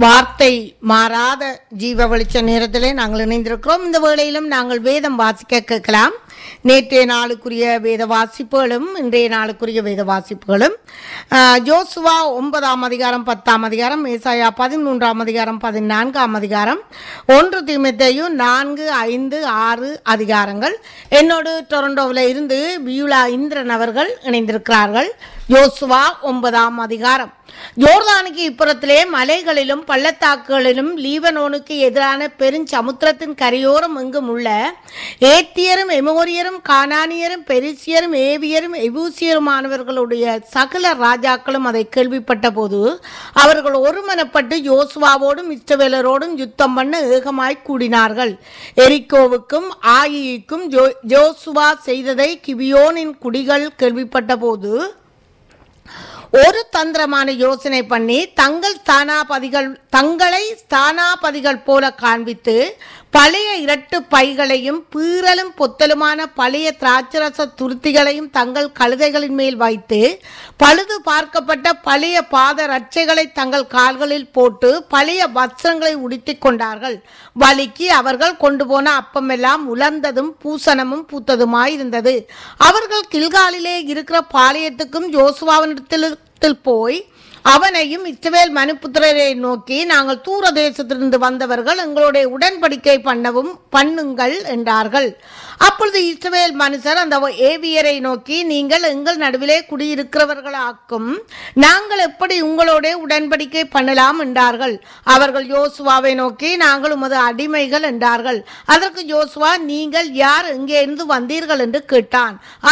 வார்த்தை மாறாத ஜீவ வெளிச்ச நேரத்திலே நாங்கள் இணைந்திருக்கிறோம் இந்த வேளையிலும் நாங்கள் வேதம் வாசிக்க கேட்கலாம் நேற்றைய நாளுக்குரிய வேத வாசிப்புகளும் இன்றைய நாளுக்குரிய வேத வாசிப்புகளும் ஆஹ், ஜோசுவா ஒன்பதாம் அதிகாரம் பத்தாம் அதிகாரம் ஏசாயா பதிமூன்றாம் அதிகாரம் பதினான்காம் அதிகாரம் ஒன்று தீமத்தையும் நான்கு ஐந்து ஆறு அதிகாரங்கள் என்னோடு டொரண்டோவில் இருந்து பியூலா இந்திரன் அவர்கள் இணைந்திருக்கிறார்கள் யோசுவா ஒன்பதாம் அதிகாரம் யோர்தானுக்கு இப்புறத்திலே மலைகளிலும் பள்ளத்தாக்குகளிலும் லீபனோனுக்கு எதிரான பெருஞ்சமுத்திரத்தின் கரையோரம் எங்கும் உள்ள ஏத்தியரும் எமோரியரும் கானானியரும் பெரிசியரும் ஏவியரும் எபூசியருமானவர்களுடைய சகல ராஜாக்களும் அதை கேள்விப்பட்ட போது அவர்கள் ஒருமனப்பட்டு யோசுவாவோடும் இஸ்ரவேலரோடும் யுத்தம் பண்ண ஏகமாய் கூடினார்கள் எரிக்கோவுக்கும் ஆயிக்கும் ஜோ ஜோசுவா செய்ததை கிபியோனின் குடிகள் கேள்விப்பட்ட போது ஒரு தந்திரமான யோசனை பண்ணி தங்கள் ஸ்தானாபதிகள் தங்களை ஸ்தானாபதிகள் போல காண்பித்து பழைய இரட்டு பைகளையும் பீறலும் பொத்தலுமான பழைய திராட்சரச துருத்திகளையும் தங்கள் கழுதைகளின் மேல் வைத்து பழுது பார்க்கப்பட்ட பழைய பாத ரட்சைகளை தங்கள் கால்களில் போட்டு பழைய வஸ்திரங்களை உடுத்திக் கொண்டார்கள் வலிக்கு அவர்கள் கொண்டு போன அப்பமெல்லாம் உலர்ந்ததும் பூசணமும் பூத்ததுமாயிருந்தது அவர்கள் கில்காலிலே இருக்கிற பாளையத்துக்கும் யோசுவாவினிடத்தில் போய் அவனையும் இஸ்ரவேல் மனுப்புத்திரரை நோக்கி நாங்கள் தூர தேசத்திலிருந்து வந்தவர்கள் எங்களுடைய உடன்படிக்கை பண்ணவும் பண்ணுங்கள் என்றார்கள் அப்பொழுது இஸ்ரவேல் மனுஷர் அந்த ஏவியரை நோக்கி நீங்கள் எங்கள் நடுவிலே குடியிருக்கிறவர்களாக்கும் நாங்கள் எப்படி உங்களோட உடன்படிக்கை பண்ணலாம் என்றார்கள் அவர்கள் யோசுவாவை நோக்கி நாங்கள் உமது அடிமைகள் என்றார்கள் அதற்கு யோசுவா நீங்கள் யார் எங்கே இருந்து வந்தீர்கள் என்று கேட்டான்